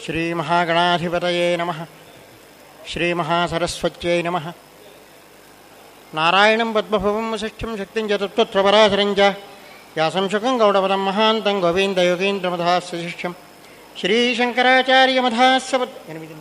శ్రీమహాగణాధిపతయే నమ శ్రీమహాసరస్వత్యై నమ నారాయణం పద్మభవం వశిష్ఠం శక్తిం చ తత్వత్వపరాశరం చ వ్యాసం శుకం గౌడపదం మహాంతం గోవిందయోగీంద్రమధాస్య శిష్యం శ్రీశంకరాచార్యమధాస్య పద్ ఎనిమిది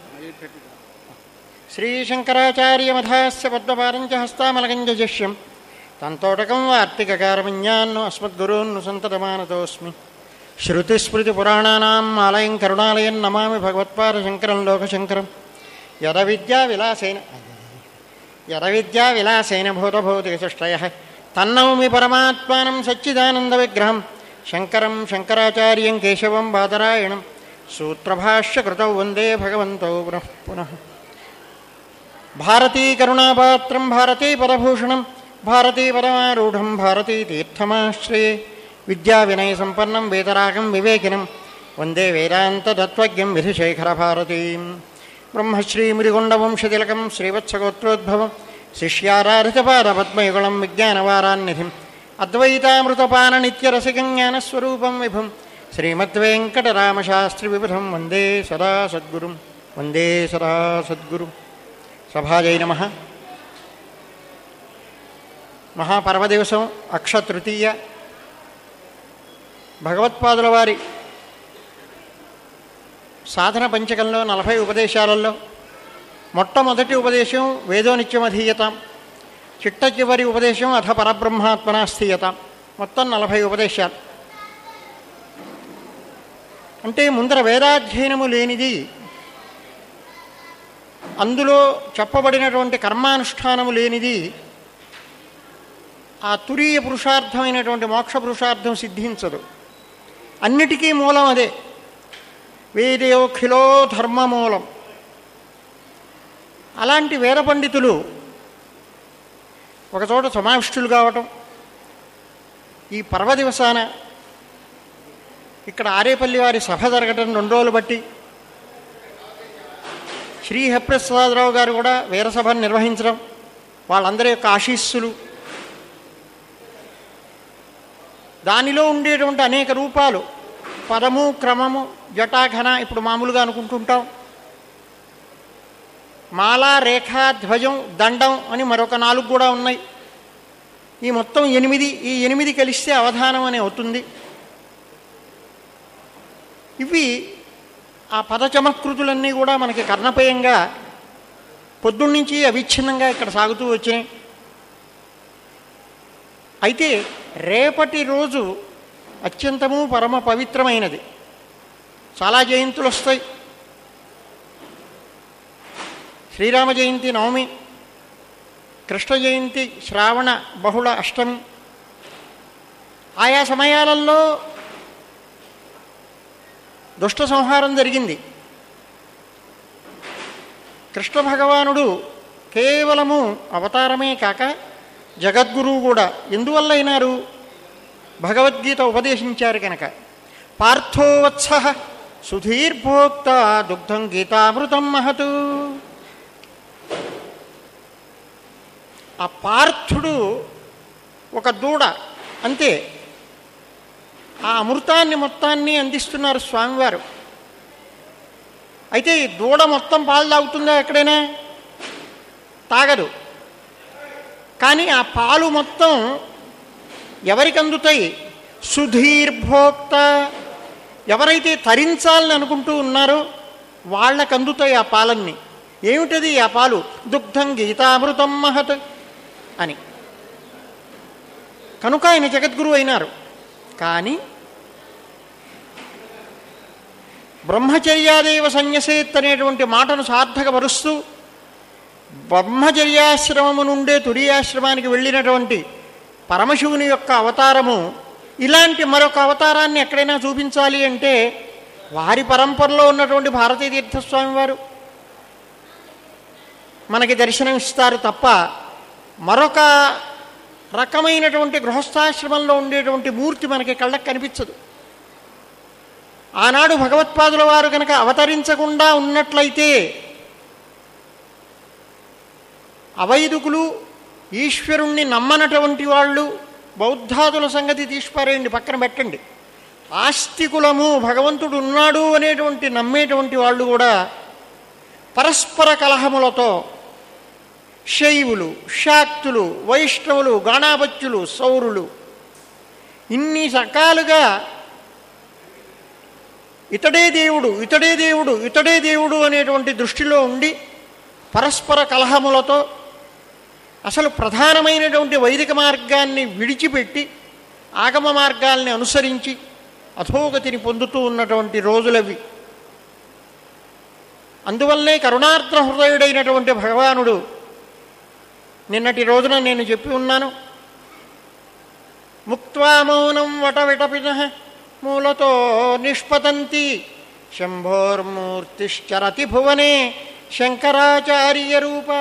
శ్రీశంకరాచార్యమధాస్య పద్మపారం చ హస్తామలకం చ శిష్యం తంతోటకం వార్తికకారమన్యాన్ను అస్మద్గురూన్ను సంతతమానతోస్మి శృతిస్మృతిపురాణానాం ఆలయం కరుణాలయం నమామి భగవత్పాదశంకరం లోకశంకరం యద విద్యా విలాసేన యద విద్యా విలాసేన భూతభౌతికసృష్టయ తన్నౌమి పరమాత్మానం సచ్చిదానంద విగ్రహం శంకరం శంకరాచార్యం కేశవం బాదరాయణం సూత్రభాష్యకృతౌ వందే భగవంతౌ పునః పునః భారతీ కరుణాపాత్రం భారతీ పదభూషణం భారతీ పరమారూఢం భారతీ తీర్థమాశ్రయే విద్యా వినయ సంపన్నం వేదరాగం వివేకినం వందే వేదాంతతత్వజ్ఞం విధిశేఖర భారతీం బ్రహ్మశ్రీమురిగొండవంశతిలకం శ్రీవత్సగోత్రోద్భవం శిష్యారాధితపాదపద్మయుగళం విజ్ఞానవారాన్నిధిం అద్వైతామృతపాన నిత్యరసికం జ్ఞానస్వరూపం విభుం శ్రీమద్వేంకటరామశాస్త్రి విబుధం వందే సదా సద్గురుం వందే సదా సద్గురుం సభాజై నమ మహాపర్వదివసం అక్షతృతీయ భగవత్పాదుల వారి సాధన పంచకంలో నలభై ఉపదేశాలలో మొట్టమొదటి ఉపదేశం వేదోనిత్యమధీయతాం చిట్ట చివరి ఉపదేశం అథ పరబ్రహ్మాత్మన స్థీయతాం మొత్తం నలభై ఉపదేశాలు అంటే ముందర వేదాధ్యయనము లేనిది అందులో చెప్పబడినటువంటి కర్మానుష్ఠానము లేనిది ఆ తురీయ పురుషార్థమైనటువంటి మోక్ష పురుషార్థం సిద్ధించదు అన్నిటికీ మూలం అదే వేదేయోఖిలో ధర్మమూలం అలాంటి వేద పండితులు ఒకచోట సమావిష్టులు కావటం ఈ పర్వదివసాన ఇక్కడ ఆరేపల్లి వారి సభ జరగటం రెండు రోజులు బట్టి శ్రీ హరిప్రసాదరావు గారు కూడా వీరసభను నిర్వహించడం వాళ్ళందరి యొక్క ఆశీస్సులు దానిలో ఉండేటువంటి అనేక రూపాలు పదము క్రమము జటాఘన ఇప్పుడు మామూలుగా అనుకుంటుంటాం మాల రేఖ ధ్వజం దండం అని మరొక నాలుగు కూడా ఉన్నాయి ఈ మొత్తం ఎనిమిది ఈ ఎనిమిది కలిస్తే అవధానం అని అవుతుంది ఇవి ఆ పదచమత్కృతులన్నీ కూడా మనకి కర్ణపయంగా పొద్దున్నుంచి అవిచ్ఛిన్నంగా ఇక్కడ సాగుతూ వచ్చినాయి అయితే రేపటి రోజు అత్యంతము పరమ పవిత్రమైనది చాలా జయంతులు వస్తాయి శ్రీరామ జయంతి నవమి కృష్ణ జయంతి శ్రావణ బహుళ అష్టమి ఆయా సమయాలలో దుష్ట సంహారం జరిగింది కృష్ణ భగవానుడు కేవలము అవతారమే కాక జగద్గురువు కూడా ఎందువల్ల అయినారు భగవద్గీత ఉపదేశించారు కనుక పార్థోవత్స సుధీర్భోక్త దుగ్ధం గీతామృతం మహతు ఆ పార్థుడు ఒక దూడ అంతే ఆ అమృతాన్ని మొత్తాన్ని అందిస్తున్నారు స్వామివారు అయితే ఈ దూడ మొత్తం పాలు తాగుతుందా ఎక్కడైనా తాగదు కానీ ఆ పాలు మొత్తం ఎవరికి అందుతాయి సుధీర్భోక్త ఎవరైతే తరించాలని అనుకుంటూ ఉన్నారో వాళ్ళకు అందుతాయి ఆ పాలన్నీ ఏమిటది ఆ పాలు దుగ్ధం గీతామృతం మహత్ అని కనుక ఆయన జగద్గురు అయినారు కానీ బ్రహ్మచర్యాదేవ సన్యసేత్ అనేటువంటి మాటను సార్థకపరుస్తూ బ్రహ్మచర్యాశ్రమము నుండే తురియాశ్రమానికి వెళ్ళినటువంటి పరమశివుని యొక్క అవతారము ఇలాంటి మరొక అవతారాన్ని ఎక్కడైనా చూపించాలి అంటే వారి పరంపరలో ఉన్నటువంటి భారతీయ తీర్థస్వామి వారు మనకి దర్శనమిస్తారు తప్ప మరొక రకమైనటువంటి గృహస్థాశ్రమంలో ఉండేటువంటి మూర్తి మనకి కళ్ళకు కనిపించదు ఆనాడు భగవత్పాదుల వారు కనుక అవతరించకుండా ఉన్నట్లయితే అవైదికులు ఈశ్వరుణ్ణి నమ్మనటువంటి వాళ్ళు బౌద్ధాదుల సంగతి తీసిపారేయండి పక్కన పెట్టండి ఆస్తికులము భగవంతుడు ఉన్నాడు అనేటువంటి నమ్మేటువంటి వాళ్ళు కూడా పరస్పర కలహములతో శైవులు శాక్తులు వైష్ణవులు గాణాపత్యులు సౌరులు ఇన్ని రకాలుగా ఇతడే దేవుడు ఇతడే దేవుడు ఇతడే దేవుడు అనేటువంటి దృష్టిలో ఉండి పరస్పర కలహములతో అసలు ప్రధానమైనటువంటి వైదిక మార్గాన్ని విడిచిపెట్టి ఆగమ మార్గాల్ని అనుసరించి అధోగతిని పొందుతూ ఉన్నటువంటి రోజులవి అందువల్లే కరుణార్ద్ర హృదయుడైనటువంటి భగవానుడు నిన్నటి రోజున నేను చెప్పి ఉన్నాను ముక్వా మౌనం వట విటపిన మూలతో నిష్పతంతి శంభోర్మూర్తిశ్చరతి భువనే శంకరాచార్య రూప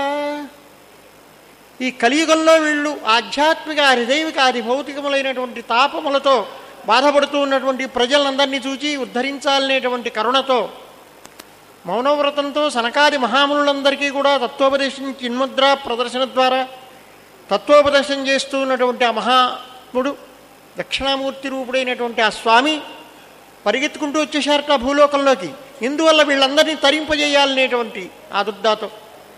ఈ కలియుగంలో వీళ్ళు ఆధ్యాత్మిక హృదైవిక ఆది భౌతికములైనటువంటి తాపములతో బాధపడుతూ ఉన్నటువంటి ప్రజలందరినీ చూచి ఉద్ధరించాలనేటువంటి కరుణతో మౌనవ్రతంతో సనకాది మహామునులందరికీ కూడా తత్వోపదేశం చిన్ముద్ర ప్రదర్శన ద్వారా తత్వోపదేశం చేస్తూ ఉన్నటువంటి ఆ మహాత్ముడు దక్షిణామూర్తి రూపుడైనటువంటి ఆ స్వామి పరిగెత్తుకుంటూ వచ్చేశారట భూలోకంలోకి ఇందువల్ల వీళ్ళందరినీ తరింపజేయాలనేటువంటి ఆ దుర్దాతో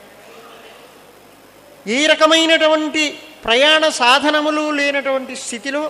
ఏ రకమైనటువంటి ప్రయాణ సాధనములు లేనటువంటి స్థితిలో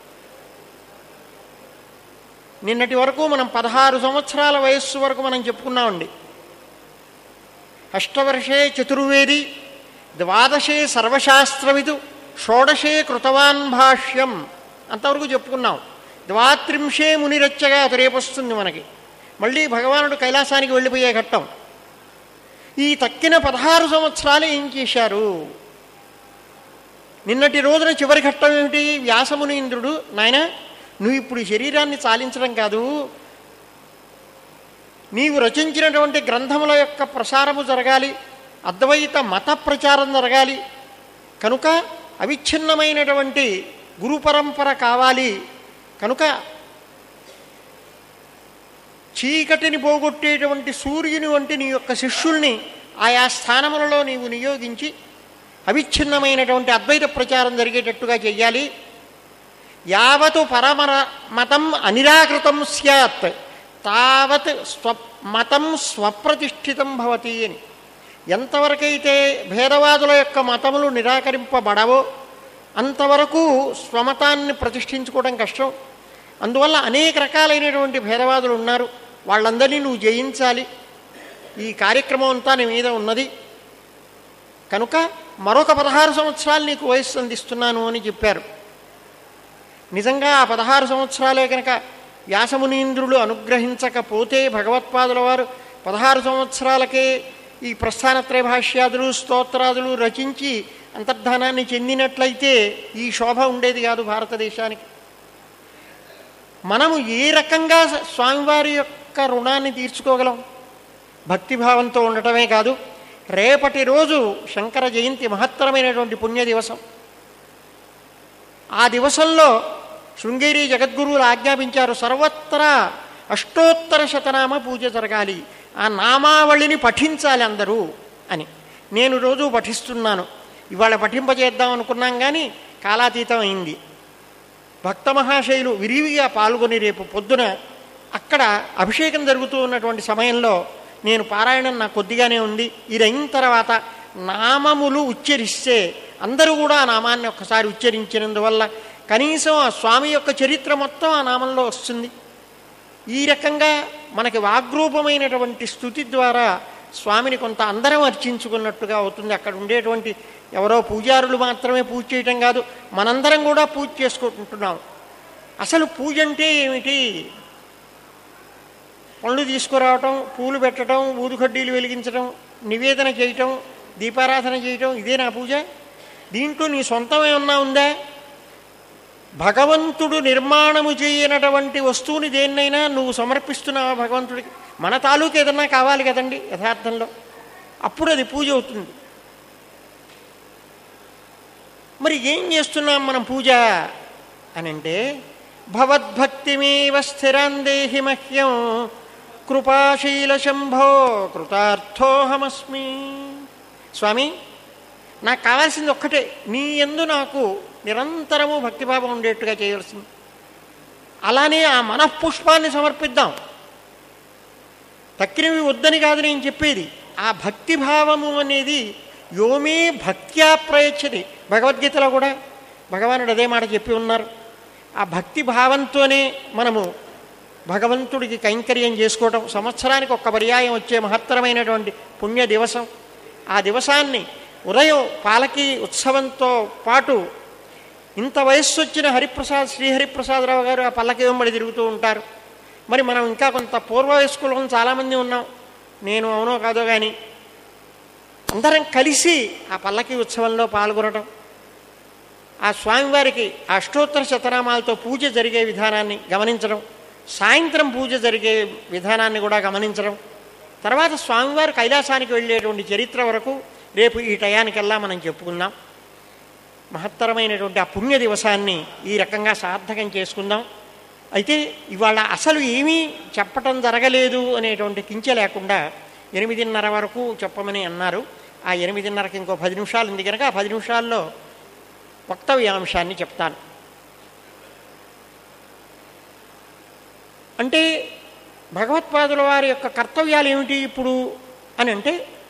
నిన్నటి వరకు మనం పదహారు సంవత్సరాల వయస్సు వరకు మనం చెప్పుకున్నామండి అష్టవర్షే చతుర్వేది ద్వాదశే సర్వశాస్త్రవిదు షోడశే కృతవాన్ భాష్యం అంతవరకు చెప్పుకున్నాం ద్వాత్రింశే మునిరచ్చగా అది రేపు వస్తుంది మనకి మళ్ళీ భగవానుడు కైలాసానికి వెళ్ళిపోయే ఘట్టం ఈ తక్కిన పదహారు సంవత్సరాలు ఏం చేశారు నిన్నటి రోజున చివరి ఘట్టం ఏమిటి వ్యాసముని ఇంద్రుడు నాయన నువ్వు ఇప్పుడు ఈ శరీరాన్ని చాలించడం కాదు నీవు రచించినటువంటి గ్రంథముల యొక్క ప్రసారము జరగాలి అద్వైత మత ప్రచారం జరగాలి కనుక అవిచ్ఛిన్నమైనటువంటి గురు పరంపర కావాలి కనుక చీకటిని పోగొట్టేటువంటి సూర్యుని వంటి నీ యొక్క శిష్యుల్ని ఆయా స్థానములలో నీవు నియోగించి అవిచ్ఛిన్నమైనటువంటి అద్వైత ప్రచారం జరిగేటట్టుగా చెయ్యాలి యావత్ పరమర మతం అనిరాకృతం స్యాత్ తావత్ స్వ మతం స్వప్రతిష్ఠితం భవతి అని ఎంతవరకైతే భేదవాదుల యొక్క మతములు నిరాకరింపబడవో అంతవరకు స్వమతాన్ని ప్రతిష్ఠించుకోవడం కష్టం అందువల్ల అనేక రకాలైనటువంటి భేదవాదులు ఉన్నారు వాళ్ళందరినీ నువ్వు జయించాలి ఈ కార్యక్రమం అంతా నీ మీద ఉన్నది కనుక మరొక పదహారు సంవత్సరాలు నీకు వయస్సు అందిస్తున్నాను అని చెప్పారు నిజంగా ఆ పదహారు సంవత్సరాలే కనుక వ్యాసమునీంద్రులు అనుగ్రహించకపోతే భగవత్పాదుల వారు పదహారు సంవత్సరాలకే ఈ ప్రస్థానత్రయ భాష్యాదులు స్తోత్రాదులు రచించి అంతర్ధానాన్ని చెందినట్లయితే ఈ శోభ ఉండేది కాదు భారతదేశానికి మనము ఏ రకంగా స్వామివారి యొక్క రుణాన్ని తీర్చుకోగలం భక్తిభావంతో ఉండటమే కాదు రేపటి రోజు శంకర జయంతి మహత్తరమైనటువంటి పుణ్య దివసం ఆ దివసంలో శృంగేరి జగద్గురువులు ఆజ్ఞాపించారు సర్వత్రా అష్టోత్తర శతనామ పూజ జరగాలి ఆ నామావళిని పఠించాలి అందరూ అని నేను రోజు పఠిస్తున్నాను ఇవాళ పఠింపజేద్దాం అనుకున్నాం కానీ కాలాతీతం అయింది భక్త మహాశైలు విరివిగా పాల్గొని రేపు పొద్దున అక్కడ అభిషేకం జరుగుతూ ఉన్నటువంటి సమయంలో నేను పారాయణం నాకు కొద్దిగానే ఉంది ఇది అయిన తర్వాత నామములు ఉచ్చరిస్తే అందరూ కూడా ఆ నామాన్ని ఒక్కసారి ఉచ్చరించినందువల్ల కనీసం ఆ స్వామి యొక్క చరిత్ర మొత్తం ఆ నామంలో వస్తుంది ఈ రకంగా మనకి వాగ్రూపమైనటువంటి స్థుతి ద్వారా స్వామిని కొంత అందరం అర్చించుకున్నట్టుగా అవుతుంది అక్కడ ఉండేటువంటి ఎవరో పూజారులు మాత్రమే పూజ చేయటం కాదు మనందరం కూడా పూజ చేసుకుంటున్నాం అసలు పూజ అంటే ఏమిటి పళ్ళు తీసుకురావటం పూలు పెట్టడం ఊదుకడ్డీలు వెలిగించడం నివేదన చేయటం దీపారాధన చేయటం ఇదే నా పూజ దీంట్లో నీ సొంతం ఏమన్నా ఉందా భగవంతుడు నిర్మాణము చేయనటువంటి వస్తువుని దేన్నైనా నువ్వు సమర్పిస్తున్నావా భగవంతుడికి మన తాలూకు ఏదన్నా కావాలి కదండి యథార్థంలో అప్పుడు అది పూజ అవుతుంది మరి ఏం చేస్తున్నాం మనం పూజ అని అంటే భవద్భక్తిమేవ స్థిరాందేహి మహ్యం కృపాశీల శంభో కృతార్థోహమస్మి స్వామి నాకు కావాల్సింది ఒక్కటే నీ ఎందు నాకు నిరంతరము భక్తిభావం ఉండేట్టుగా చేయవలసింది అలానే ఆ మనఃపుష్పాన్ని సమర్పిద్దాం తక్కినవి వద్దని కాదు నేను చెప్పేది ఆ భక్తి భావము అనేది యోమే భక్త్యా ప్రయచ్చది భగవద్గీతలో కూడా భగవానుడు అదే మాట చెప్పి ఉన్నారు ఆ భక్తి భావంతోనే మనము భగవంతుడికి కైంకర్యం చేసుకోవటం సంవత్సరానికి ఒక్క పర్యాయం వచ్చే మహత్తరమైనటువంటి పుణ్య దివసం ఆ దివసాన్ని ఉదయం పాలకి ఉత్సవంతో పాటు ఇంత వయస్సు వచ్చిన హరిప్రసాద్ శ్రీహరిప్రసాదరావు గారు ఆ పల్లకి వెంబడి తిరుగుతూ ఉంటారు మరి మనం ఇంకా కొంత పూర్వ వయస్కులం చాలామంది ఉన్నాం నేను అవునో కాదో కానీ అందరం కలిసి ఆ పల్లకి ఉత్సవంలో పాల్గొనడం ఆ స్వామివారికి ఆ అష్టోత్తర శతనామాలతో పూజ జరిగే విధానాన్ని గమనించడం సాయంత్రం పూజ జరిగే విధానాన్ని కూడా గమనించడం తర్వాత స్వామివారి కైలాసానికి వెళ్ళేటువంటి చరిత్ర వరకు రేపు ఈ టయానికల్లా మనం చెప్పుకుందాం మహత్తరమైనటువంటి ఆ పుణ్య దివసాన్ని ఈ రకంగా సార్థకం చేసుకుందాం అయితే ఇవాళ అసలు ఏమీ చెప్పటం జరగలేదు అనేటువంటి కించె లేకుండా ఎనిమిదిన్నర వరకు చెప్పమని అన్నారు ఆ ఎనిమిదిన్నరకి ఇంకో పది నిమిషాలు ఉంది కనుక ఆ పది నిమిషాల్లో వక్తవ్యాంశాన్ని చెప్తాను అంటే భగవత్పాదుల వారి యొక్క కర్తవ్యాలు ఏమిటి ఇప్పుడు అని అంటే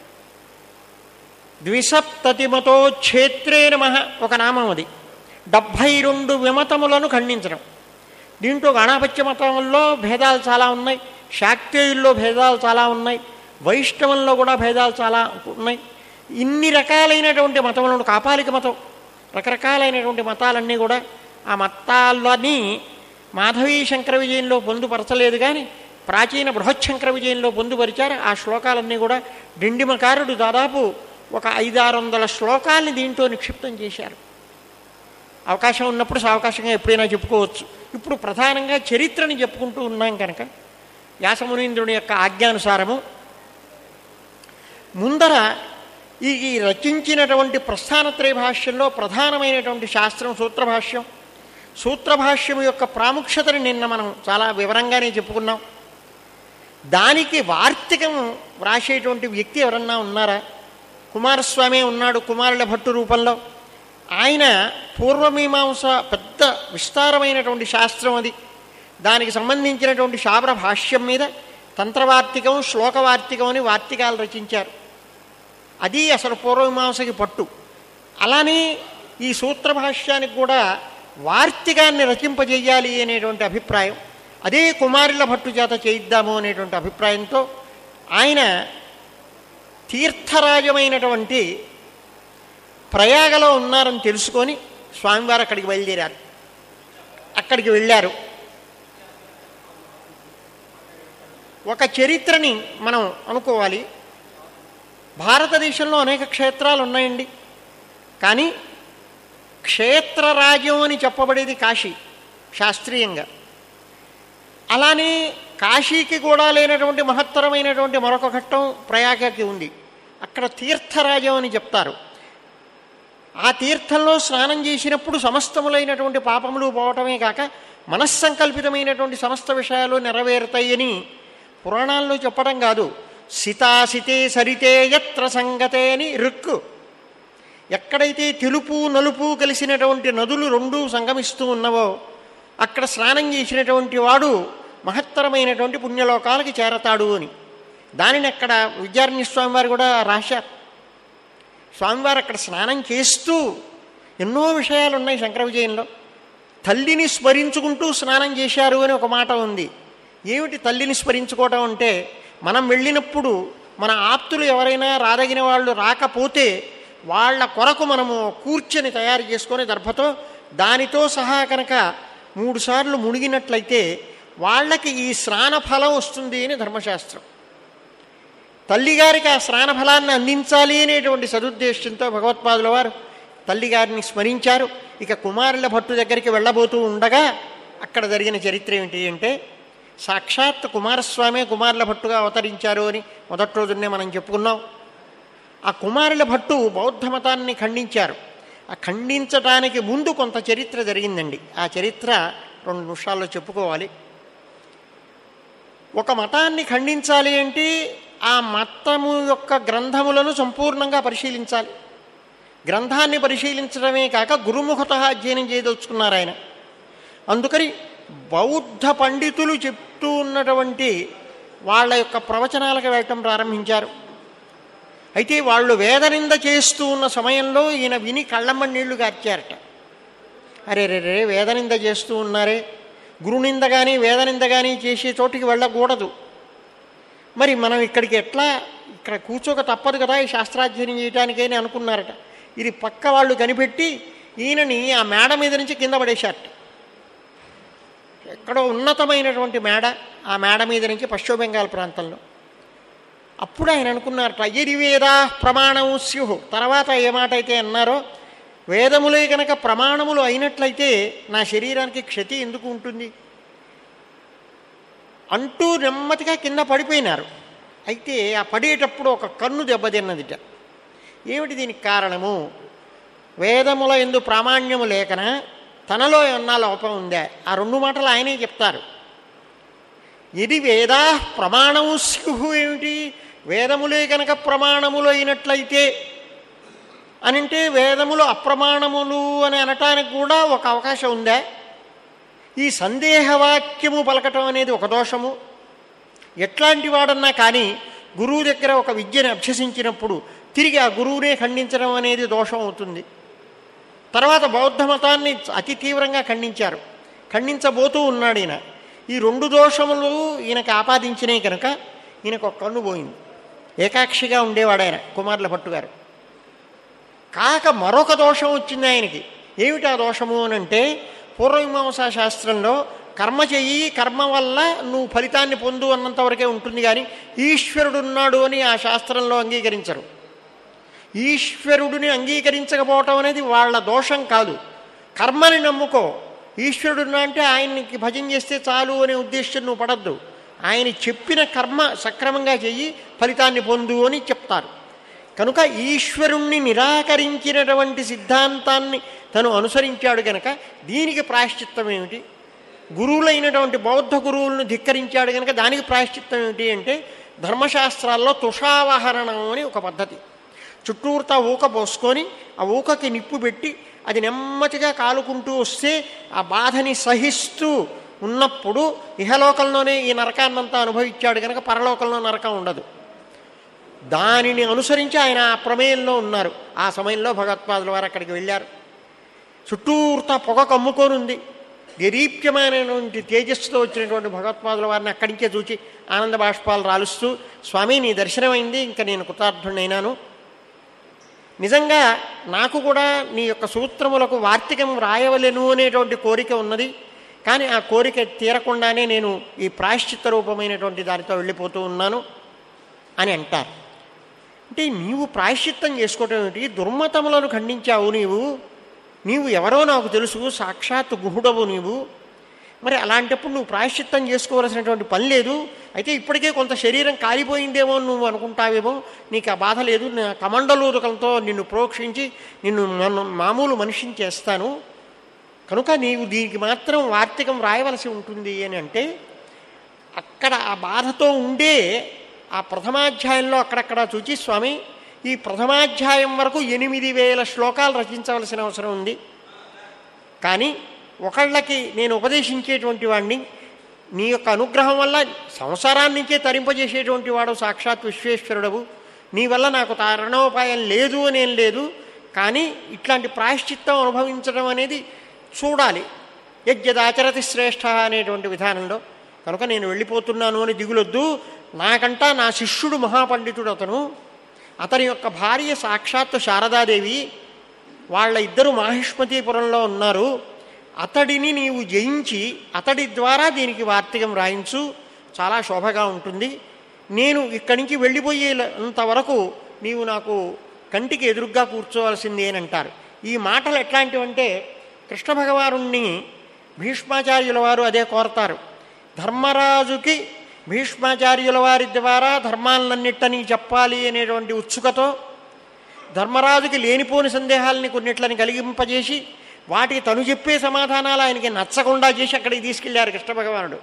ద్విసప్తతిమతో క్షేత్రే నమ ఒక నామం అది డెబ్భై రెండు విమతములను ఖండించడం దీంట్లో గణాపత్య మతంలో భేదాలు చాలా ఉన్నాయి శాక్తేయుల్లో భేదాలు చాలా ఉన్నాయి వైష్ణవంలో కూడా భేదాలు చాలా ఉన్నాయి ఇన్ని రకాలైనటువంటి మతములను కాపాలిక మతం రకరకాలైనటువంటి మతాలన్నీ కూడా ఆ మతాలని మాధవీ శంకర విజయంలో పొందుపరచలేదు కానీ ప్రాచీన బృహచ్చంకర విజయంలో పొందుపరిచారు ఆ శ్లోకాలన్నీ కూడా డిండిమకారుడు దాదాపు ఒక ఐదారు వందల శ్లోకాల్ని దీంట్లో నిక్షిప్తం చేశారు అవకాశం ఉన్నప్పుడు సావకాశంగా ఎప్పుడైనా చెప్పుకోవచ్చు ఇప్పుడు ప్రధానంగా చరిత్రని చెప్పుకుంటూ ఉన్నాం కనుక వ్యాసమునీంద్రుని యొక్క ఆజ్ఞానుసారము ముందర ఈ ఈ రచించినటువంటి ప్రస్థానత్రయ భాష్యంలో ప్రధానమైనటువంటి శాస్త్రం సూత్రభాష్యం సూత్రభాష్యం యొక్క ప్రాముఖ్యతని నిన్న మనం చాలా వివరంగానే చెప్పుకున్నాం దానికి వార్తికం వ్రాసేటువంటి వ్యక్తి ఎవరన్నా ఉన్నారా కుమారస్వామి ఉన్నాడు కుమారుల భట్టు రూపంలో ఆయన పూర్వమీమాంస పెద్ద విస్తారమైనటువంటి శాస్త్రం అది దానికి సంబంధించినటువంటి శాబ్ర భాష్యం మీద తంత్రవార్తికం శ్లోకవార్తికం అని వార్తికాలు రచించారు అది అసలు పూర్వమీమాంసకి పట్టు అలానే ఈ సూత్ర భాష్యానికి కూడా వార్తికాన్ని రచింపజేయాలి అనేటువంటి అభిప్రాయం అదే కుమారుల భట్టు చేత చేయిద్దాము అనేటువంటి అభిప్రాయంతో ఆయన తీర్థరాజమైనటువంటి ప్రయాగలో ఉన్నారని తెలుసుకొని స్వామివారు అక్కడికి బయలుదేరారు అక్కడికి వెళ్ళారు ఒక చరిత్రని మనం అనుకోవాలి భారతదేశంలో అనేక క్షేత్రాలు ఉన్నాయండి కానీ క్షేత్రరాజ్యం అని చెప్పబడేది కాశీ శాస్త్రీయంగా అలానే కాశీకి కూడా లేనటువంటి మహత్తరమైనటువంటి మరొక ఘట్టం ప్రయాగకి ఉంది అక్కడ తీర్థరాజ్యం అని చెప్తారు ఆ తీర్థంలో స్నానం చేసినప్పుడు సమస్తములైనటువంటి పాపములు పోవటమే కాక మనస్సంకల్పితమైనటువంటి సమస్త విషయాలు నెరవేరుతాయని పురాణాల్లో చెప్పడం కాదు సితాసితే సరితే యత్ర సంగతే అని రుక్కు ఎక్కడైతే తెలుపు నలుపు కలిసినటువంటి నదులు రెండూ సంగమిస్తూ ఉన్నవో అక్కడ స్నానం చేసినటువంటి వాడు మహత్తరమైనటువంటి పుణ్యలోకాలకి చేరతాడు అని దానిని అక్కడ విద్యారణ్య స్వామివారు కూడా రాశారు స్వామివారు అక్కడ స్నానం చేస్తూ ఎన్నో విషయాలు ఉన్నాయి శంకర విజయంలో తల్లిని స్మరించుకుంటూ స్నానం చేశారు అని ఒక మాట ఉంది ఏమిటి తల్లిని స్మరించుకోవటం అంటే మనం వెళ్ళినప్పుడు మన ఆప్తులు ఎవరైనా రాదగిన వాళ్ళు రాకపోతే వాళ్ళ కొరకు మనము కూర్చొని తయారు చేసుకొని దర్భతో దానితో సహా కనుక మూడుసార్లు మునిగినట్లయితే వాళ్ళకి ఈ స్నాన ఫలం వస్తుంది అని ధర్మశాస్త్రం తల్లిగారికి ఆ స్నాన ఫలాన్ని అందించాలి అనేటువంటి సదుద్దేశంతో భగవత్పాదుల వారు తల్లిగారిని స్మరించారు ఇక కుమారుల భట్టు దగ్గరికి వెళ్ళబోతూ ఉండగా అక్కడ జరిగిన చరిత్ర ఏమిటి అంటే సాక్షాత్ కుమారస్వామి కుమారుల భట్టుగా అవతరించారు అని మొదటి రోజునే మనం చెప్పుకున్నాం ఆ కుమారుల భట్టు బౌద్ధ మతాన్ని ఖండించారు ఆ ఖండించటానికి ముందు కొంత చరిత్ర జరిగిందండి ఆ చరిత్ర రెండు నిమిషాల్లో చెప్పుకోవాలి ఒక మతాన్ని ఖండించాలి అంటే ఆ మతము యొక్క గ్రంథములను సంపూర్ణంగా పరిశీలించాలి గ్రంథాన్ని పరిశీలించడమే కాక గురుముఖత అధ్యయనం చేయదలుచుకున్నారు ఆయన అందుకని బౌద్ధ పండితులు చెప్తూ ఉన్నటువంటి వాళ్ళ యొక్క ప్రవచనాలకు వెళ్ళటం ప్రారంభించారు అయితే వాళ్ళు వేదనింద చేస్తూ ఉన్న సమయంలో ఈయన విని కళ్ళమ్మ నీళ్లు గార్చారట అరే రే రే వేదనింద చేస్తూ ఉన్నారే గురునింద కానీ వేదనింద కానీ చేసే చోటికి వెళ్ళకూడదు మరి మనం ఇక్కడికి ఎట్లా ఇక్కడ కూర్చోక తప్పదు కదా ఈ శాస్త్రాధ్యయనం చేయటానికి అని అనుకున్నారట ఇది పక్క వాళ్ళు కనిపెట్టి ఈయనని ఆ మేడ మీద నుంచి కింద పడేశారట ఎక్కడో ఉన్నతమైనటువంటి మేడ ఆ మేడ మీద నుంచి పశ్చిమ బెంగాల్ ప్రాంతంలో అప్పుడు ఆయన అనుకున్నారట ఎరి వేదా ప్రమాణము స్యు తర్వాత ఏ మాట అయితే అన్నారో వేదములే కనుక ప్రమాణములు అయినట్లయితే నా శరీరానికి క్షతి ఎందుకు ఉంటుంది అంటూ నెమ్మదిగా కింద పడిపోయినారు అయితే ఆ పడేటప్పుడు ఒక కన్ను దెబ్బతిన్నదిట ఏమిటి దీనికి కారణము వేదముల ఎందు ప్రామాణ్యము లేకన తనలో ఏమన్నా లోపం ఉందా ఆ రెండు మాటలు ఆయనే చెప్తారు ఇది వేదా ప్రమాణము స్యుహు ఏమిటి వేదములే కనుక ప్రమాణములు అయినట్లయితే అనంటే వేదములు అప్రమాణములు అని అనటానికి కూడా ఒక అవకాశం ఉందా ఈ సందేహవాక్యము పలకటం అనేది ఒక దోషము ఎట్లాంటి వాడన్నా కానీ గురువు దగ్గర ఒక విద్యను అభ్యసించినప్పుడు తిరిగి ఆ గురువునే ఖండించడం అనేది దోషం అవుతుంది తర్వాత బౌద్ధ మతాన్ని అతి తీవ్రంగా ఖండించారు ఖండించబోతూ ఉన్నాడు ఈయన ఈ రెండు దోషములు ఈయనకి ఆపాదించినాయి కనుక ఈయనకు ఒక కన్ను పోయింది ఏకాక్షిగా ఉండేవాడు ఆయన కుమారుల భట్టు గారు కాక మరొక దోషం వచ్చింది ఆయనకి ఏమిటి ఆ దోషము అని అంటే పూర్వమీమాంసా శాస్త్రంలో కర్మ చెయ్యి కర్మ వల్ల నువ్వు ఫలితాన్ని పొందు అన్నంత వరకే ఉంటుంది కానీ ఈశ్వరుడున్నాడు అని ఆ శాస్త్రంలో అంగీకరించరు ఈశ్వరుడిని అంగీకరించకపోవటం అనేది వాళ్ళ దోషం కాదు కర్మని నమ్ముకో ఈశ్వరుడున్నా అంటే ఆయనకి భజన చేస్తే చాలు అనే ఉద్దేశం నువ్వు పడద్దు ఆయన చెప్పిన కర్మ సక్రమంగా చెయ్యి ఫలితాన్ని పొందు అని చెప్తారు కనుక ఈశ్వరుణ్ణి నిరాకరించినటువంటి సిద్ధాంతాన్ని తను అనుసరించాడు గనక దీనికి ప్రాయశ్చిత్తం ఏమిటి గురువులైనటువంటి బౌద్ధ గురువులను ధిక్కరించాడు కనుక దానికి ప్రాయశ్చిత్తం ఏమిటి అంటే ధర్మశాస్త్రాల్లో తుషావహరణం అని ఒక పద్ధతి చుట్టూర్తా ఊక పోసుకొని ఆ ఊకకి నిప్పు పెట్టి అది నెమ్మదిగా కాలుకుంటూ వస్తే ఆ బాధని సహిస్తూ ఉన్నప్పుడు ఇహలోకంలోనే ఈ నరకాన్నంతా అనుభవించాడు కనుక పరలోకంలో నరకం ఉండదు దానిని అనుసరించి ఆయన ఆ ప్రమేయంలో ఉన్నారు ఆ సమయంలో భగవత్పాదుల వారు అక్కడికి వెళ్ళారు చుట్టూర్తా పొగ కమ్ముకొని ఉంది దేదీప్యమైనటువంటి తేజస్సుతో వచ్చినటువంటి భగవత్పాదుల వారిని అక్కడి నుంచే చూచి ఆనంద బాష్పాలు రాలుస్తూ స్వామి నీ దర్శనమైంది ఇంకా నేను కృతార్థుడైనాను నిజంగా నాకు కూడా నీ యొక్క సూత్రములకు వార్తికం రాయవలెను అనేటువంటి కోరిక ఉన్నది కానీ ఆ కోరిక తీరకుండానే నేను ఈ ప్రాయశ్చిత్త రూపమైనటువంటి దానితో వెళ్ళిపోతూ ఉన్నాను అని అంటారు అంటే నీవు ప్రాయశ్చిత్తం చేసుకోవటం ఏమిటి దుర్మతములను ఖండించావు నీవు నీవు ఎవరో నాకు తెలుసు సాక్షాత్ గుహుడవు నీవు మరి అలాంటప్పుడు నువ్వు ప్రాయశ్చిత్తం చేసుకోవలసినటువంటి పని లేదు అయితే ఇప్పటికే కొంత శరీరం కాలిపోయిందేమో అని నువ్వు అనుకుంటావేమో నీకు ఆ బాధ లేదు నా కమండలూదకంతో నిన్ను ప్రోక్షించి నిన్ను మన- మామూలు మనిషిని చేస్తాను కనుక నీవు దీనికి మాత్రం వార్తికం రాయవలసి ఉంటుంది అని అంటే అక్కడ ఆ బాధతో ఉండే ఆ ప్రథమాధ్యాయంలో అక్కడక్కడ చూచి స్వామి ఈ ప్రథమాధ్యాయం వరకు ఎనిమిది వేల శ్లోకాలు రచించవలసిన అవసరం ఉంది కానీ ఒకళ్ళకి నేను ఉపదేశించేటువంటి వాడిని నీ యొక్క అనుగ్రహం వల్ల సంసారాన్ని నుంచే తరింపజేసేటువంటి వాడు సాక్షాత్ విశ్వేశ్వరుడవు నీ వల్ల నాకు తరణోపాయం లేదు అనేం లేదు కానీ ఇట్లాంటి ప్రాయశ్చిత్తం అనుభవించడం అనేది చూడాలి యజ్ఞదాచరతి శ్రేష్ఠ అనేటువంటి విధానంలో కనుక నేను వెళ్ళిపోతున్నాను అని దిగులొద్దు నాకంటా నా శిష్యుడు మహాపండితుడు అతను అతని యొక్క భార్య సాక్షాత్ శారదాదేవి వాళ్ళ ఇద్దరు మాహిష్మతీపురంలో ఉన్నారు అతడిని నీవు జయించి అతడి ద్వారా దీనికి వార్తికం రాయించు చాలా శోభగా ఉంటుంది నేను ఇక్కడి నుంచి వెళ్ళిపోయేంత వరకు నీవు నాకు కంటికి ఎదురుగ్గా కూర్చోవలసింది అని అంటారు ఈ మాటలు ఎట్లాంటివంటే కృష్ణ భగవానుణ్ణి భీష్మాచార్యుల వారు అదే కోరతారు ధర్మరాజుకి భీష్మాచార్యుల వారి ద్వారా ధర్మాలన్నిట్టని చెప్పాలి అనేటువంటి ఉత్సుకతో ధర్మరాజుకి లేనిపోని సందేహాలని కొన్నిట్లని కలిగింపజేసి వాటికి తను చెప్పే సమాధానాలు ఆయనకి నచ్చకుండా చేసి అక్కడికి తీసుకెళ్లారు కృష్ణ భగవానుడు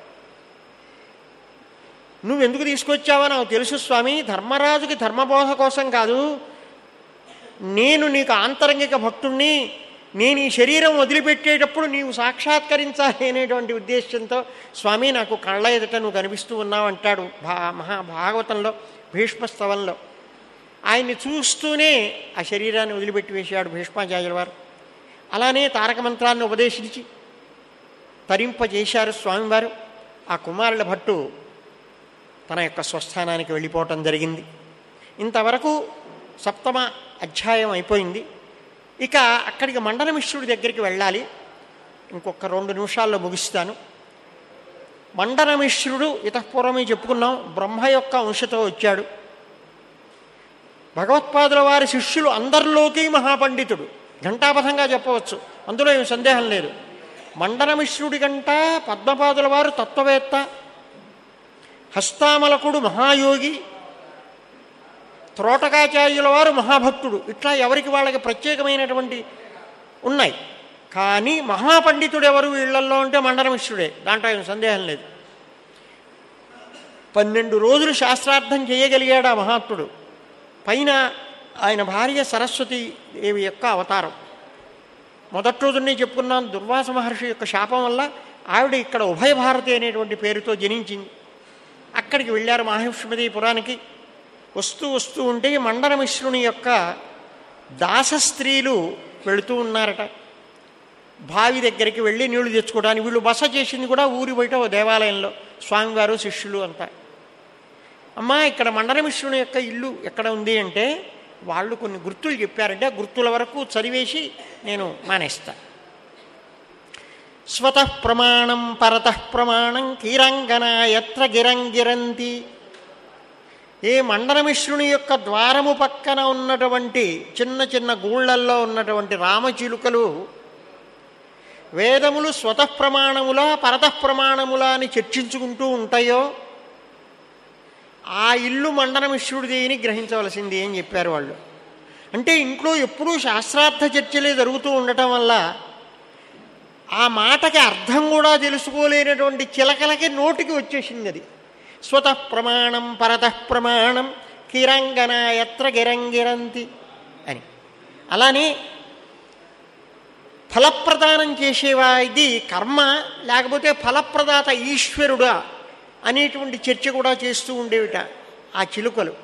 నువ్వెందుకు తీసుకొచ్చావో నాకు తెలుసు స్వామి ధర్మరాజుకి ధర్మబోధ కోసం కాదు నేను నీకు ఆంతరంగిక భక్తుణ్ణి నేను ఈ శరీరం వదిలిపెట్టేటప్పుడు నీవు సాక్షాత్కరించాలి అనేటువంటి ఉద్దేశంతో స్వామి నాకు కళ్ళ ఎదుట నువ్వు కనిపిస్తూ ఉన్నావు అంటాడు భా మహా భాగవతంలో భీష్మస్తవంలో ఆయన్ని చూస్తూనే ఆ శరీరాన్ని వదిలిపెట్టి వేశాడు భీష్మాచార్యుల వారు అలానే తారక మంత్రాన్ని ఉపదేశించి తరింపజేశారు స్వామివారు ఆ కుమారుల భట్టు తన యొక్క స్వస్థానానికి వెళ్ళిపోవటం జరిగింది ఇంతవరకు సప్తమ అధ్యాయం అయిపోయింది ఇక అక్కడికి మండనమిశ్రుడి దగ్గరికి వెళ్ళాలి ఇంకొక రెండు నిమిషాల్లో ముగిస్తాను మండనమిశ్రుడు ఇతపూర్వమే చెప్పుకున్నాం బ్రహ్మ యొక్క అంశతో వచ్చాడు భగవత్పాదుల వారి శిష్యులు అందరిలోకి మహాపండితుడు ఘంటాపథంగా చెప్పవచ్చు అందులో ఏమి సందేహం లేదు మండనమిశ్రుడి గంట పద్మపాదుల వారు తత్వవేత్త హస్తామలకుడు మహాయోగి త్రోటకాచార్యుల వారు మహాభక్తుడు ఇట్లా ఎవరికి వాళ్ళకి ప్రత్యేకమైనటువంటి ఉన్నాయి కానీ మహాపండితుడు ఎవరు వీళ్ళల్లో అంటే మండనమిశ్రుడే దాంట్లో ఏం సందేహం లేదు పన్నెండు రోజులు శాస్త్రార్థం చేయగలిగాడు ఆ మహాత్ముడు పైన ఆయన భార్య సరస్వతి దేవి యొక్క అవతారం మొదటి రోజునే చెప్పుకున్నాను దుర్వాస మహర్షి యొక్క శాపం వల్ల ఆవిడ ఇక్కడ ఉభయ భారతి అనేటువంటి పేరుతో జనించింది అక్కడికి వెళ్ళారు మహావిష్ణుమతి పురానికి వస్తూ వస్తూ ఉంటే మండన మిశ్రుని యొక్క దాస స్త్రీలు వెళుతూ ఉన్నారట బావి దగ్గరికి వెళ్ళి నీళ్లు తెచ్చుకోవడానికి వీళ్ళు బస చేసింది కూడా ఊరి బయట ఓ దేవాలయంలో స్వామివారు శిష్యులు అంతా అమ్మా ఇక్కడ మండనమిశ్రుని యొక్క ఇల్లు ఎక్కడ ఉంది అంటే వాళ్ళు కొన్ని గుర్తులు చెప్పారంటే ఆ గుర్తుల వరకు చదివేసి నేను మానేస్తా స్వత ప్రమాణం పరత ప్రమాణం కీరంగన ఎత్ర గిరంగిరంతి ఏ మండనమిశ్రుని యొక్క ద్వారము పక్కన ఉన్నటువంటి చిన్న చిన్న గూళ్ళల్లో ఉన్నటువంటి రామచిలుకలు వేదములు స్వతః ప్రమాణములా పరతః ప్రమాణములా అని చర్చించుకుంటూ ఉంటాయో ఆ ఇల్లు మండనమిశ్రుడిది అని గ్రహించవలసింది అని చెప్పారు వాళ్ళు అంటే ఇంట్లో ఎప్పుడూ శాస్త్రార్థ చర్చలే జరుగుతూ ఉండటం వల్ల ఆ మాటకి అర్థం కూడా తెలుసుకోలేనటువంటి చిలకలకి నోటికి వచ్చేసింది అది స్వతః ప్రమాణం పరతః ప్రమాణం కిరంగన ఎత్ర గిరంగిరంతి అని అలానే ఫలప్రదానం చేసేవా ఇది కర్మ లేకపోతే ఫలప్రదాత ఈశ్వరుడా అనేటువంటి చర్చ కూడా చేస్తూ ఉండేవిట ఆ చిలుకలు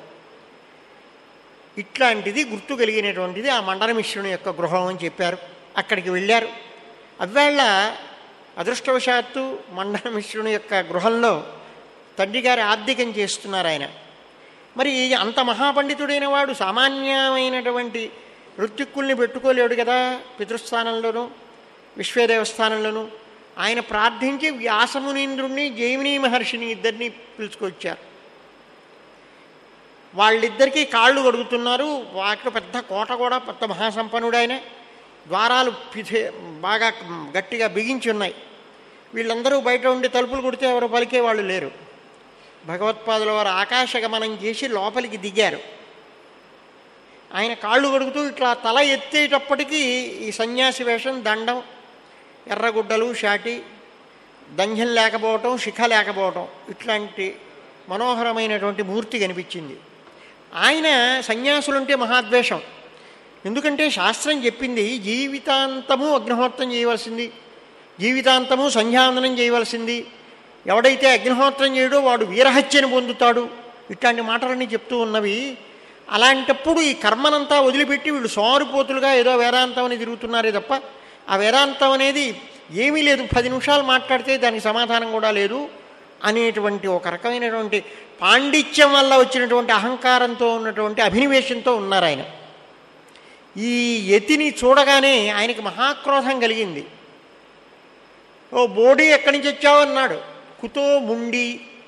ఇట్లాంటిది గుర్తు కలిగినటువంటిది ఆ మండనమిశ్రుని యొక్క గృహం అని చెప్పారు అక్కడికి వెళ్ళారు అవ్వేళ అదృష్టవశాత్తు మండనమిశ్రుని యొక్క గృహంలో తండ్రి గారి ఆర్థికం చేస్తున్నారు ఆయన మరి అంత మహాపండితుడైన వాడు సామాన్యమైనటువంటి ఋత్విక్కుల్ని పెట్టుకోలేడు కదా పితృస్థానంలోనూ విశ్వదేవస్థానంలోనూ ఆయన ప్రార్థించి వ్యాసమునీంద్రుణ్ణి జైమిని మహర్షిని ఇద్దరిని పిలుచుకొచ్చారు వాళ్ళిద్దరికీ కాళ్ళు కడుగుతున్నారు వాటిలో పెద్ద కోట కూడా పెద్ద మహాసంపన్నుడు ఆయన ద్వారాలు పిథే బాగా గట్టిగా బిగించి ఉన్నాయి వీళ్ళందరూ బయట ఉండి తలుపులు కొడితే ఎవరు పలికే వాళ్ళు లేరు భగవత్పాదుల వారు ఆకాశగమనం చేసి లోపలికి దిగారు ఆయన కాళ్ళు కడుగుతూ ఇట్లా తల ఎత్తేటప్పటికీ ఈ సన్యాసి వేషం దండం ఎర్రగుడ్డలు షాటి దంధ్యం లేకపోవటం శిఖ లేకపోవటం ఇట్లాంటి మనోహరమైనటువంటి మూర్తి కనిపించింది ఆయన సన్యాసులుంటే మహాద్వేషం ఎందుకంటే శాస్త్రం చెప్పింది జీవితాంతము అగ్నిహోత్రం చేయవలసింది జీవితాంతము సంధ్యావందనం చేయవలసింది ఎవడైతే అగ్నిహోత్రం చేయడో వాడు వీరహత్యను పొందుతాడు ఇట్లాంటి మాటలన్నీ చెప్తూ ఉన్నవి అలాంటప్పుడు ఈ కర్మనంతా వదిలిపెట్టి వీళ్ళు సోరుపోతులుగా ఏదో వేదాంతం అని తిరుగుతున్నారే తప్ప ఆ వేదాంతం అనేది ఏమీ లేదు పది నిమిషాలు మాట్లాడితే దానికి సమాధానం కూడా లేదు అనేటువంటి ఒక రకమైనటువంటి పాండిత్యం వల్ల వచ్చినటువంటి అహంకారంతో ఉన్నటువంటి అభినివేశంతో ఉన్నారు ఆయన ఈ యతిని చూడగానే ఆయనకి మహాక్రోధం కలిగింది ఓ బోడీ ఎక్కడి నుంచి వచ్చావు అన్నాడు కుతో ముండి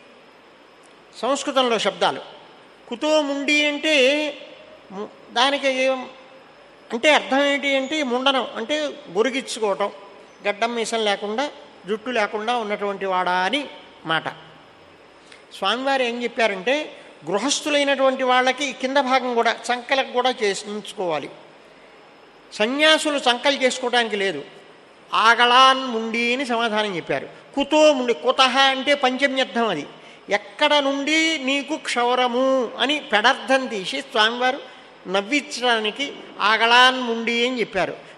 సంస్కృతంలో శబ్దాలు కుతో ముండి అంటే ము- దానికి ఏం- అంటే అర్థం ఏంటి అంటే ముండనం అంటే గొరిగించుకోవటం గడ్డం మీసం లేకుండా జుట్టు లేకుండా ఉన్నటువంటి వాడా అని మాట స్వామివారు ఏం చెప్పారంటే గృహస్థులైనటువంటి వాళ్ళకి కింద భాగం కూడా చంకలకు కూడా చేయించుకోవాలి సన్యాసులు చంకలు చేసుకోవడానికి లేదు ఆగళాన్ ముండి అని సమాధానం చెప్పారు కుతో ముండి కుతహ అంటే పంచమ్యర్థం అది ఎక్కడ నుండి నీకు క్షౌరము అని పెడర్థం తీసి స్వామివారు నవ్వించడానికి ఆగళాన్ ముండి అని చెప్పారు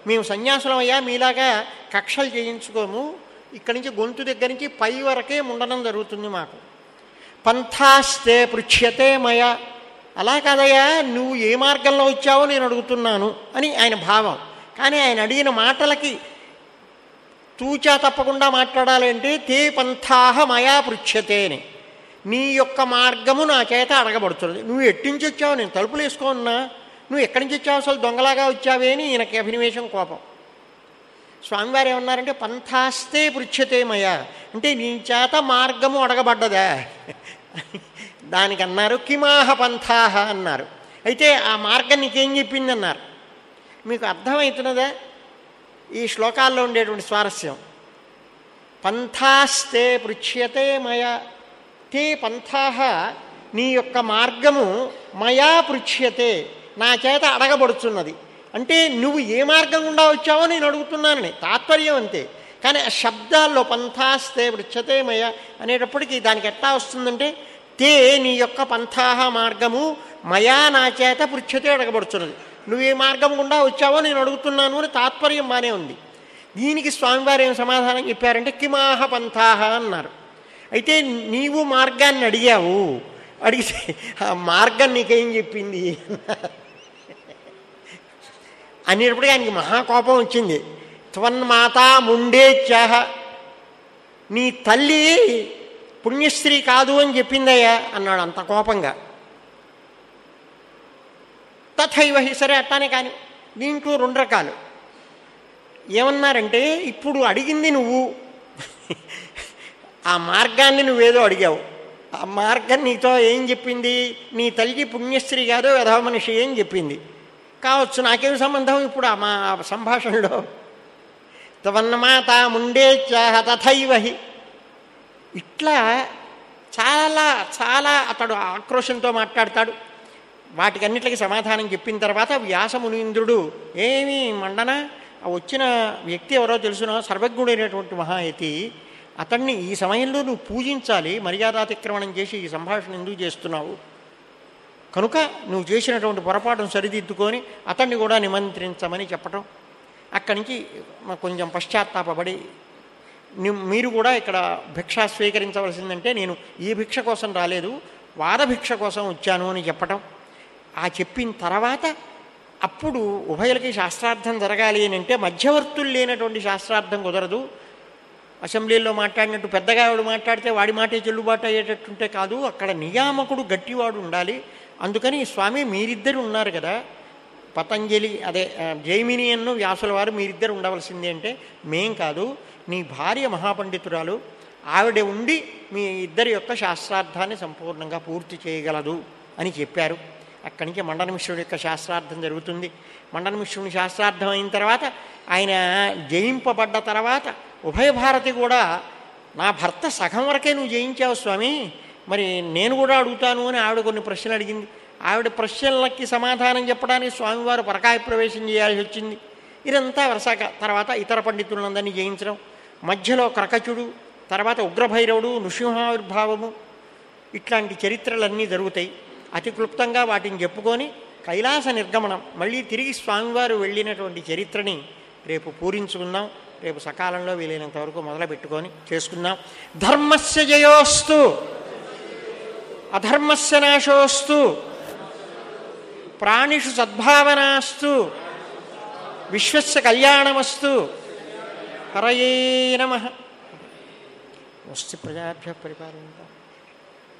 మేము సన్యాసులమయ్యా మీలాగా కక్షలు చేయించుకోము ఇక్కడి నుంచి గొంతు దగ్గర నుంచి పై వరకే ముండనం జరుగుతుంది మాకు పంథాస్తే పృచ్యతే మయ అలా కాదయ్యా నువ్వు ఏ మార్గంలో వచ్చావో నేను అడుగుతున్నాను అని ఆయన భావం కానీ ఆయన అడిగిన మాటలకి తూచా తప్పకుండా మాట్లాడాలి అంటే తే పంథాహ మయా పృచ్యతే అని నీ యొక్క మార్గము నా చేత అడగబడుతున్నది నువ్వు ఎట్టించి వచ్చావు నేను తలుపులు వేసుకోన్నా నువ్వు ఎక్కడి నుంచి వచ్చావు అసలు దొంగలాగా వచ్చావే అని ఈయనకి అభినివేశం కోపం స్వామివారు ఏమన్నారంటే పంథాస్తే పృచ్యతే మయా అంటే నీ చేత మార్గము అడగబడ్డదా దానికి అన్నారు కిమాహ పంథాహ అన్నారు అయితే ఆ మార్గం నీకేం చెప్పింది అన్నారు మీకు అర్థమవుతున్నదా ఈ శ్లోకాల్లో ఉండేటువంటి స్వారస్యం పంథాస్తే పృచ్యతే మయా తే పంథాహ నీ యొక్క మార్గము మయా పృచ్యతే నా చేత అడగబడుతున్నది అంటే నువ్వు ఏ మార్గం గుండా వచ్చావో నేను అడుగుతున్నానని తాత్పర్యం అంతే కానీ ఆ శబ్దాల్లో పంథాస్తే పృచ్యతే మయ అనేటప్పటికీ దానికి ఎట్లా వస్తుందంటే తే నీ యొక్క పంథాహ మార్గము మయా నా చేత పృచ్యతే అడగబడుతున్నది నువ్వు ఏ మార్గం గుండా వచ్చావో నేను అడుగుతున్నాను అని తాత్పర్యం బాగానే ఉంది దీనికి స్వామివారు ఏం సమాధానం చెప్పారంటే కిమాహ పంథాహ అన్నారు అయితే నీవు మార్గాన్ని అడిగావు అడిగితే ఆ మార్గం నీకేం చెప్పింది అనేటప్పుడు ఆయనకి మహాకోపం వచ్చింది త్వన్మాత ముండే చాహ నీ తల్లి పుణ్యశ్రీ కాదు అని చెప్పిందయ్యా అన్నాడు అంత కోపంగా తథైవ హి సరే అట్టానే కానీ దీంట్లో రెండు రకాలు ఏమన్నారంటే ఇప్పుడు అడిగింది నువ్వు ఆ మార్గాన్ని నువ్వేదో అడిగావు ఆ మార్గం నీతో ఏం చెప్పింది నీ తల్లి పుణ్యశ్రీ కాదో విధవ మనిషి ఏం చెప్పింది కావచ్చు నాకేం సంబంధం ఇప్పుడు ఆ మా సంభాషణలో తవన్నమాత ముండే చాహ తథైవహి ఇట్లా చాలా చాలా అతడు ఆక్రోషంతో మాట్లాడతాడు వాటికన్నిటికి సమాధానం చెప్పిన తర్వాత వ్యాసమునీంద్రుడు ఏమి మండన ఆ వచ్చిన వ్యక్తి ఎవరో తెలుసునో సర్వజ్ఞుడైనటువంటి మహాయతి అతన్ని ఈ సమయంలో నువ్వు పూజించాలి మర్యాదాతిక్రమణం చేసి ఈ సంభాషణ ఎందుకు చేస్తున్నావు కనుక నువ్వు చేసినటువంటి పొరపాటును సరిదిద్దుకొని అతన్ని కూడా నిమంత్రించమని చెప్పటం అక్కడి నుంచి మ- కొంచెం పశ్చాత్తాపడి ని- మీరు కూడా ఇక్కడ భిక్ష స్వీకరించవలసిందంటే నేను ఈ భిక్ష కోసం రాలేదు వాదభిక్ష కోసం వచ్చాను అని చెప్పటం ఆ చెప్పిన తర్వాత అప్పుడు ఉభయులకి శాస్త్రార్థం జరగాలి అని అంటే మధ్యవర్తులు లేనటువంటి శాస్త్రార్థం కుదరదు అసెంబ్లీలో మాట్లాడినట్టు పెద్దగా ఆవిడ మాట్లాడితే వాడి మాటే చెల్లుబాటు అయ్యేటట్టుంటే కాదు అక్కడ నియామకుడు గట్టివాడు ఉండాలి అందుకని స్వామి మీరిద్దరు ఉన్నారు కదా పతంజలి అదే ఆ, జైమినియన్ను వ్యాసుల వారు మీరిద్దరు ఉండవలసింది అంటే మేం కాదు నీ భార్య మహాపండితురాలు ఆవిడ ఉండి మీ ఇద్దరి యొక్క శాస్త్రార్థాన్ని సంపూర్ణంగా పూర్తి చేయగలదు అని చెప్పారు అక్కడి నుంచి మండన మిశ్రుడి యొక్క శాస్త్రార్థం జరుగుతుంది మండన మిశ్రుని శాస్త్రార్థం అయిన తర్వాత ఆయన జయింపబడ్డ తర్వాత ఉభయ భారతి కూడా నా భర్త సగం వరకే నువ్వు జయించావు స్వామి మరి నేను కూడా అడుగుతాను అని ఆవిడ కొన్ని ప్రశ్నలు అడిగింది ఆవిడ ప్రశ్నలకి సమాధానం చెప్పడానికి స్వామివారు పరకాయ ప్రవేశం చేయాల్సి వచ్చింది ఇదంతా వరుసక తర్వాత ఇతర పండితులందరినీ జయించడం మధ్యలో క్రకచుడు తర్వాత ఉగ్రభైరవుడు నృసింహావిర్భావము ఇట్లాంటి చరిత్రలన్నీ జరుగుతాయి అతి క్లుప్తంగా వాటిని చెప్పుకొని కైలాస నిర్గమనం మళ్ళీ తిరిగి స్వామివారు వెళ్ళినటువంటి చరిత్రని రేపు పూరించుకుందాం రేపు సకాలంలో వీలైనంత వరకు మొదలు పెట్టుకొని చేసుకుందాం ధర్మస్య జయోస్తు అధర్మస్య నాశోస్తు ప్రాణిషు సద్భావనాస్తు విశ్వస్య కళ్యాణమస్తు హరయే నమ వస్తు ప్రజాభ్య పరిపాలన